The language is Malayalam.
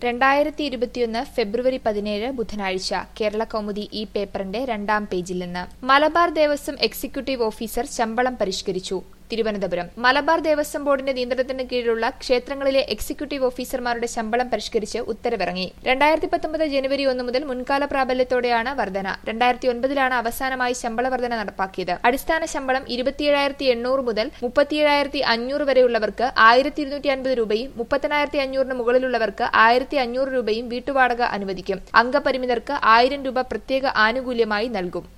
രണ്ടായിരത്തി ഇരുപത്തിയൊന്ന് ഫെബ്രുവരി പതിനേഴ് ബുധനാഴ്ച കേരള കൗമുദി ഈ പേപ്പറിന്റെ രണ്ടാം പേജിൽ നിന്ന് മലബാർ ദേവസ്വം എക്സിക്യൂട്ടീവ് ഓഫീസർ ശമ്പളം പരിഷ്കരിച്ചു തിരുവനന്തപുരം മലബാർ ദേവസ്വം ബോർഡിന്റെ നിയന്ത്രണത്തിന് കീഴിലുള്ള ക്ഷേത്രങ്ങളിലെ എക്സിക്യൂട്ടീവ് ഓഫീസർമാരുടെ ശമ്പളം പരിഷ്കരിച്ച് ഉത്തരവിറങ്ങി രണ്ടായിരത്തി പത്തൊമ്പത് ജനുവരി ഒന്ന് മുതൽ മുൻകാല പ്രാബല്യത്തോടെയാണ് വർധന രണ്ടായിരത്തി ഒൻപതിലാണ് അവസാനമായി ശമ്പള വർധന നടപ്പാക്കിയത് അടിസ്ഥാന ശമ്പളം ഇരുപത്തിയേഴായിരത്തി എണ്ണൂറ് മുതൽ മുപ്പത്തിയേഴായിരത്തി അഞ്ഞൂറ് വരെയുള്ളവർക്ക് ആയിരത്തി ഇരുന്നൂറ്റി അൻപത് രൂപയും മുപ്പത്തിനായിരത്തി അഞ്ഞൂറിന് മുകളിലുള്ളവർക്ക് ആയിരത്തി അഞ്ഞൂറ് രൂപയും വീട്ടുവാടക അനുവദിക്കും അംഗപരിമിതർക്ക് ആയിരം രൂപ പ്രത്യേക ആനുകൂല്യമായി നൽകും